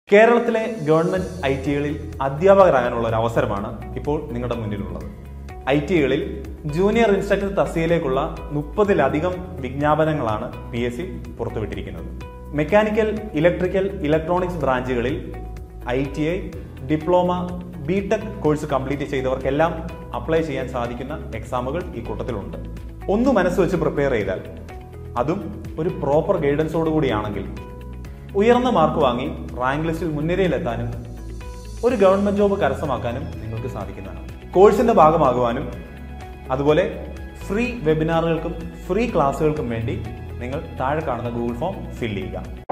കേരളത്തിലെ government I ടികളിൽ അധ്യാപകരാകാനുള്ള ഒരു അവസരമാണ് ഇപ്പോൾ നിങ്ങളുടെ മുന്നിലുള്ളത് ഐ ടികളിൽ ജൂനിയർ ഇൻസ്ട്രക്ടർ തസ്തികയിലേക്കുള്ള മുപ്പതിലധികം വിജ്ഞാപനങ്ങളാണ് പി എസ് സി പുറത്തുവിട്ടിരിക്കുന്നത് മെക്കാനിക്കൽ ഇലക്ട്രിക്കൽ ഇലക്ട്രോണിക്സ് ബ്രാഞ്ചുകളിൽ I T I diploma B tech course complete ചെയ്തവർക്കെല്ലാം അപ്ലൈ ചെയ്യാൻ സാധിക്കുന്ന എക്സാമുകൾ ഈ കൂട്ടത്തിലുണ്ട് ഒന്ന് മനസ്സ് വെച്ച് പ്രിപ്പയർ ചെയ്താൽ അതും ഒരു പ്രോപ്പർ ഗൈഡൻസോട് കൂടിയാണെങ്കിൽ ഉയർന്ന മാർക്ക് വാങ്ങി റാങ്ക് ലിസ്റ്റിൽ മുൻനിരയിലെത്താനും ഒരു ഗവൺമെന്റ് ജോബ് കരസ്ഥമാക്കാനും നിങ്ങൾക്ക് സാധിക്കുന്നതാണ് കോഴ്സിന്റെ ഭാഗമാകുവാനും അതുപോലെ ഫ്രീ വെബിനാറുകൾക്കും ഫ്രീ ക്ലാസ്സുകൾക്കും വേണ്ടി നിങ്ങൾ താഴെ കാണുന്ന ഗൂഗിൾ ഫോം ഫിൽ ചെയ്യുക